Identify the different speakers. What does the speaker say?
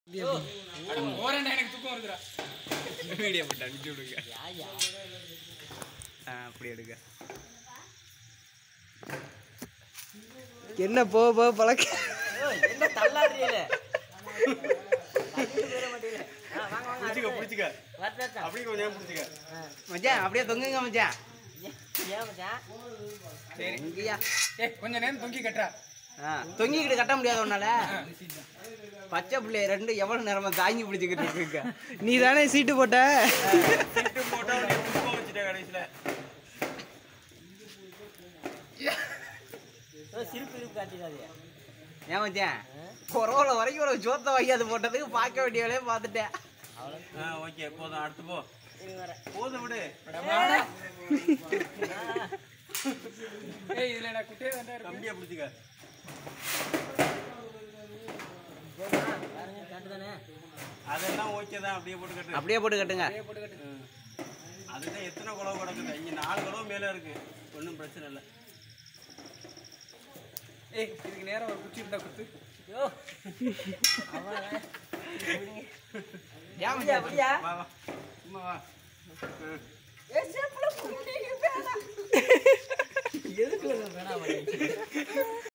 Speaker 1: ஓரண்டா எனக்கு தூக்கம் வருதுடா
Speaker 2: வீடியோ போட்டு அனுப்பிச்சு விடுங்க ஆ அப்படி எடுங்க
Speaker 3: என்ன போக போக பழக்க
Speaker 4: என்ன தள்ளாடுறீல
Speaker 2: பிடிச்சிக்க பிடிச்சிக்க
Speaker 4: வரட்டா
Speaker 2: அப்படி கொஞ்சம் நேரம் பிடிச்சிக்க
Speaker 3: மச்சான் அப்படியே தொங்குங்க மச்சான்
Speaker 4: ஏன் மச்சான்
Speaker 1: சரி
Speaker 3: இங்கேயா
Speaker 1: ஏய் கொஞ்ச நேரம் தொங்கி கட்டுறா
Speaker 3: ஆ தொங்கிக்கிட்டு கட்ட முடியாது உன்னால பச்சை பிள்ளை ரெண்டு எவ்வளவு நேரமா தாங்கி பிடிச்சிக்கிட்டு இருக்குங்க நீ தானே சீட்டு போட்ட
Speaker 2: சீட்டு போட்டா நீ புஷ்பம் வச்சுட்ட கடைசியில்
Speaker 4: ஓ, சிரிப்பு சிரிப்பு காட்டிடாதே
Speaker 3: ஏன் மச்சான் கொரோனா வரைக்கும் ஒரு சோத்த வைக்காது போட்டதுக்கு பார்க்க வேண்டிய வேலையை பார்த்துட்டேன்
Speaker 4: அவ்வளோ
Speaker 2: ஆ ஓகே போதும் அடுத்து போ
Speaker 4: இருங்க வரேன்
Speaker 2: போதும் விடு
Speaker 1: ஏய் இதுல நான் குட்டியே தாண்டா இருக்கு
Speaker 2: கம்பியா பிடிச்சிக்க
Speaker 4: போதுமா பாருங்க கரெக்டு தானே
Speaker 2: அதெல்லாம் ஓகே தான் அப்படியே போட்டு கட்டு
Speaker 3: அப்படியே போட்டு கட்டுங்க
Speaker 1: அப்படியே போட்டு கட்டு
Speaker 2: ம். அதுதான் எத்தனை குளவு கிடக்குது இங்கே நாலு குளவு மேலே இருக்கு ஒன்றும் பிரச்சனை இல்லை
Speaker 1: ஏய் இதுக்கு நேரம் ஒரு குச்சி இருந்தா குத்து
Speaker 4: யோ அவன்
Speaker 3: ஏன்
Speaker 4: அப்படியா
Speaker 3: மச்சான்
Speaker 4: அப்படியா
Speaker 2: வா வா சும்மா வா ம்.
Speaker 4: எதுக்கு வேணாம்